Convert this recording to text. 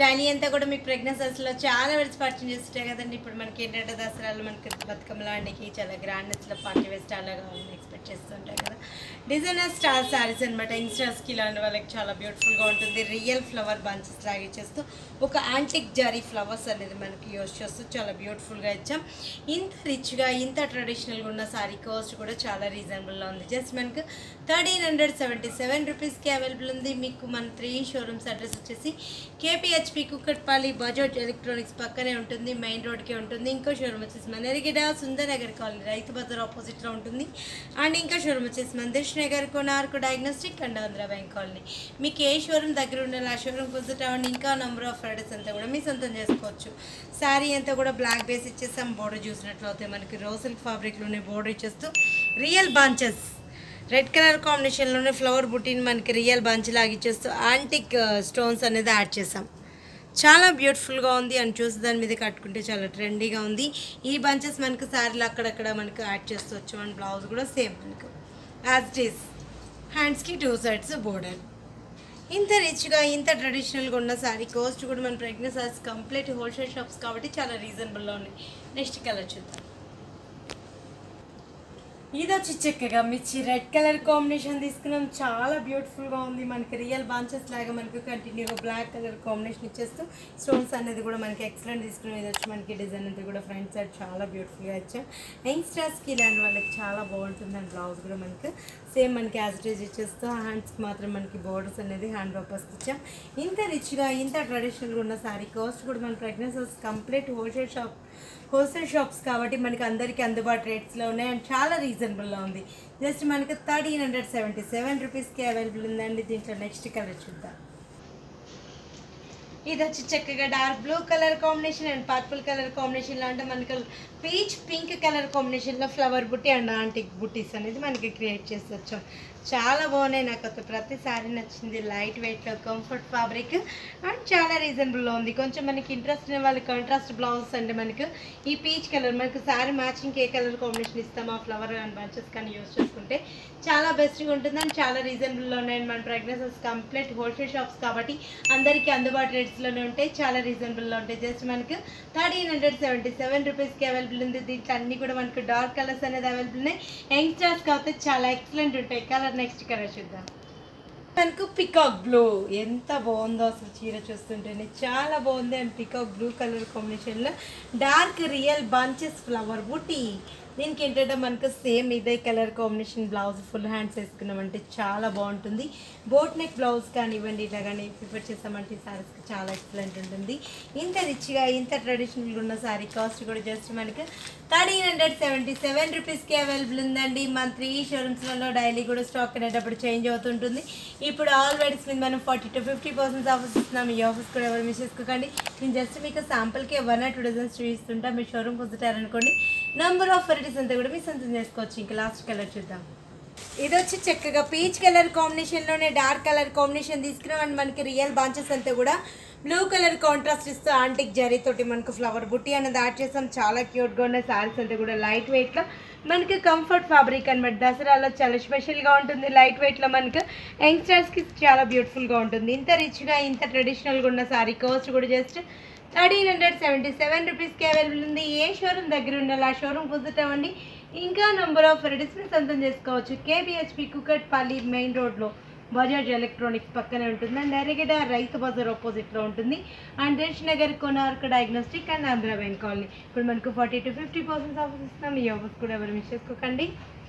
daily అంతా కూడా మీకు ప్రెగ్నెన్సీస్లో చాలా వెరైటీస్ పర్చేజ్ చేస్తుంటాయి కదండి ఇప్పుడు మనకి ఏంటంటే దసరాలు మనకి బతుకమ్మ లాంటికి చాలా గ్రాండ్నెస్లో పార్టీ వేర్ స్టార్లో కావాలని ఎక్స్పెక్ట్ చేస్తుంటాయి కదా డిజైనర్ స్టార్ శారీస్ అనమాట యంగ్స్టర్స్కి ఇలాంటి వాళ్ళకి చాలా బ్యూటిఫుల్గా ఉంటుంది రియల్ ఫ్లవర్ బంచెస్ లాగా ఇచ్చేస్తూ ఒక యాంటిక్ జరీ ఫ్లవర్స్ అనేది మనకి యూస్ చేస్తూ చాలా బ్యూటిఫుల్గా ఇచ్చాం ఇంత రిచ్గా ఇంత ట్రెడిషనల్గా ఉన్న సారీ కాస్ట్ కూడా చాలా రీజనబుల్లో ఉంది జస్ట్ మనకు థర్టీన్ హండ్రెడ్ సెవెంటీ సెవెన్ రూపీస్కి అవైలబుల్ ఉంది మీకు మన త్రీ షోరూమ్స్ అడ్రస్ వచ్చేసి కేపీహెచ్పి కుక్కట్పల్లి బజాజ్ ఎలక్ట్రానిక్స్ పక్కనే ఉంటుంది మెయిన్ రోడ్కి ఉంటుంది ఇంకో షోరూమ్ వచ్చేసి మన ఎరిగిడ సుందర్ నగర్ కాలనీ రైతు బజార్ ఆపోజిట్లో ఉంటుంది అండ్ ఇంకా షోరూమ్ వచ్చేసి మన Dilsukhnagar Konark diagnostic and Andhra bank colony మీకు ఏ షోరూమ్ దగ్గర ఉండాలి ఆ షోరూమ్ విజిట్ అవ్వండి ఇంకా నెంబర్ ఆఫ్ ఫ్రైడేస్ అంతా కూడా మీ సొంతం చేసుకోవచ్చు శారీ అంతా కూడా బ్లాక్ బేస్ ఇచ్చేస్తాం బోర్డర్ చూసినట్లు అవుతాయి మనకి రోసిల్క్ ఫ్యాబ్రిక్లోనే బోర్డర్ ఇచ్చేస్తూ రియల్ బాంచెస్ రెడ్ కలర్ కాంబినేషన్లోనే ఫ్లవర్ బుటీని మనకి రియల్ బంచ్ లాగా ఇచ్చేస్తూ యాంటిక్ స్టోన్స్ అనేది యాడ్ చేసాం చాలా బ్యూటిఫుల్గా ఉంది అని చూసి దాని మీద కట్టుకుంటే చాలా ట్రెండీగా ఉంది ఈ బంచెస్ మనకు శారీలు అక్కడక్కడ మనకు యాడ్ చేస్తూ వచ్చాం అండ్ బ్లౌజ్ కూడా సేమ్ మనకు యాజ్ ఇట్ ఈస్ హ్యాండ్స్కి టూ సైడ్స్ బోర్డర్ ఇంత రిచ్గా ఇంత ట్రెడిషనల్గా ఉన్న శారీ కాస్ట్ కూడా మన ప్రెగ్నెన్సీ సారీస్ కంప్లీట్ హోల్సేల్ షాప్స్ కాబట్టి చాలా రీజనబుల్లో ఉన్నాయి నెక్స్ట్ కలర్ చూద్దాం ఇది వచ్చి చక్కగా మిర్చి రెడ్ కలర్ కాంబినేషన్ తీసుకున్నాం చాలా బ్యూటిఫుల్గా ఉంది మనకి రియల్ బాంచెస్ లాగా మనకి కంటిన్యూగా బ్లాక్ కలర్ కాంబినేషన్ ఇచ్చేస్తూ స్టోన్స్ అనేది కూడా మనకి ఎక్సలెంట్ తీసుకున్నాం ఇది వచ్చి మనకి డిజైన్ అంతా కూడా ఫ్రంట్ సైడ్ చాలా బ్యూటిఫుల్గా ఇచ్చాం యంగ్స్టర్స్కి ఇలాంటి వాళ్ళకి చాలా బాగుంటుంది అండ్ బ్లౌజ్ కూడా మనకి సేమ్ మనకి యాజిటేజ్ ఇచ్చేస్తూ హ్యాండ్స్కి మాత్రం మనకి బోర్డర్స్ అనేది హ్యాండ్ వాపస్ ఇచ్చాం ఇంత రిచ్గా ఇంత ట్రెడిషనల్గా ఉన్న శారీ కాస్ట్ కూడా మన ప్రెగ్నెన్సీస్ complete wholesale shop wholesale shops కాబట్టి మనకి అందరికీ అందుబాటు రేట్స్లో ఉన్నాయి అండ్ చాలా రీజనబుల్లో ఉంది జస్ట్ మనకి థర్టీన్ హండ్రెడ్ సెవెంటీ సెవెన్ రూపీస్కి అవైలబుల్ ఉందండి దీంట్లో నెక్స్ట్ కలర్ చూద్దాం ఇది వచ్చి చక్కగా dark blue colour combination and purple colour కాంబినేషన్లో అంటే మనకి పీచ్ పింక్ కలర్ కాంబినేషన్లో ఫ్లవర్ బుట్టి అండ్ ఆంటిక్ బుట్టీస్ అనేది మనకి క్రియేట్ చేసి వచ్చాం చాలా బాగున్నాయి నాకు అసలు ప్రతి సారీ నచ్చింది లైట్ వెయిట్లో కంఫర్ట్ ఫ్యాబ్రిక్ అండ్ చాలా రీజనబుల్లో ఉంది కొంచెం మనకి ఇంట్రెస్ట్ ఉన్న వాళ్ళకి కాంట్రాస్ట్ బ్లౌజ్ అంటే మనకు ఈ పీచ్ కలర్ మనకి సారీ మ్యాచింగ్ ఏ కలర్ కాంబినేషన్ ఇస్తాం ఆ ఫ్లవర్ అండ్ బంచెస్ కానీ యూస్ చేసుకుంటే చాలా బెస్ట్గా ఉంటుంది అండ్ చాలా రీజనబుల్లో ఉన్నాయండి మన ప్రెగ్నెన్సీస్ కంప్లీట్ హోల్సేల్ షాప్స్ కాబట్టి అందరికీ అందుబాటు రేట్స్లోనే ఉంటాయి చాలా రీజనబుల్లో ఉంటాయి జస్ట్ మనకు థర్టీన్ హండ్రెడ్ సెవెంటీ సెవెన్ రూపీస్కి అవైలబుల్ ఉంది దీంట్లో అన్ని కూడా మనకు డార్క్ కలర్స్ అనేది అవైలబుల్ ఉన్నాయి యంగ్స్టర్స్ కాబట్టి చాలా ఎక్సలెంట్ ఉంటాయి కలర్ నెక్స్ట్ కలర్ చూద్దాం మనకు పికాక్ బ్లూ ఎంత బాగుందో అసలు చీర చూస్తుంటేనే చాలా బాగుంది అండ్ పికాక్ బ్లూ కలర్ కాంబినేషన్లో డార్క్ రియల్ బంచెస్ ఫ్లవర్ బుట్టి దీనికి ఏంటంటే మనకు సేమ్ ఇదే colour combination blouse full hands వేసుకున్నామంటే చాలా బాగుంటుంది బోట్ నెక్ బ్లౌజ్ కానివ్వండి ఇలా కానీ ప్రిఫర్ చేసామంటే ఈ సారీస్కి చాలా ఎక్సలెంట్ ఉంటుంది ఇంత రిచ్గా ఇంత ట్రెడిషనల్గా ఉన్న సారీ కాస్ట్ కూడా జస్ట్ మనకు థర్టీన్ హండ్రెడ్ సెవెంటీ సెవెన్ రూపీస్కి అవైలబుల్ ఉందండి మన త్రీ షోరూమ్స్లలో డైలీ కూడా స్టాక్ అనేటప్పుడు చేంజ్ అవుతుంటుంది ఇప్పుడు ఆల్ వెరైటీస్ మీద మనం forty to fifty percent offers ఇస్తున్నాం ఈ ఆఫర్స్ కూడా ఎవరు మిస్ చేసుకోకండి నేను జస్ట్ మీకు శాంపుల్కి వన్ ఆర్ టూ డజన్స్ చూపిస్తుంటా మీ షోరూమ్ పొందుతారనుకోండి నెంబర్ ఆఫ్ వెరైటీస్ అంతా కూడా మీ సొంతం చేసుకోవచ్చు ఇంకా లాస్ట్ కలర్ చూద్దాం ఇది వచ్చి చక్కగా పీచ్ కలర్ కాంబినేషన్లోనే డార్క్ కలర్ కాంబినేషన్ తీసుకున్నాం అండ్ మనకి రియల్ బాంచెస్ అంతా కూడా బ్లూ కలర్ కాంట్రాస్ట్ ఇస్తూ ఆంటిక్ జరీ తోటి మనకు ఫ్లవర్ బుట్టి అనేది యాడ్ చేసాం చాలా క్యూట్గా ఉన్న శారీస్ అంతా కూడా లైట్ వెయిట్లో మనకి కంఫర్ట్ ఫ్యాబ్రిక్ అనమాట దసరాలో చాలా స్పెషల్గా ఉంటుంది లైట్ వెయిట్లో మనకు యంగ్స్టర్స్కి చాలా బ్యూటిఫుల్గా ఉంటుంది ఇంత రిచ్గా ఇంత ట్రెడిషనల్గా ఉన్న శారీ కాస్ట్ కూడా just thirteen hundred seventy seven రూపీస్కి అవైలబుల్ ఉంది ఏ షోరూమ్ దగ్గర ఉండాలి ఆ షోరూమ్ విజిట్ అవ్వండి ఇంకా నెంబర్ ఆఫ్ వెరైటీస్ మీరు సొంతం చేసుకోవచ్చు కేబిహెచ్పి కుకట్పల్లి మెయిన్ రోడ్లో బజాజ్ ఎలక్ట్రానిక్స్ పక్కనే ఉంటుంది అండ్ ఎరగడ రైతు బజార్ ఆపోజిట్లో ఉంటుంది and Dilsukhnagar Konark diagnostic and Andhra bank colony ఇప్పుడు మనకు forty to fifty percent offers ఇస్తున్నాం ఈ ఆఫర్స్ కూడా ఎవరు మిస్ చేసుకోకండి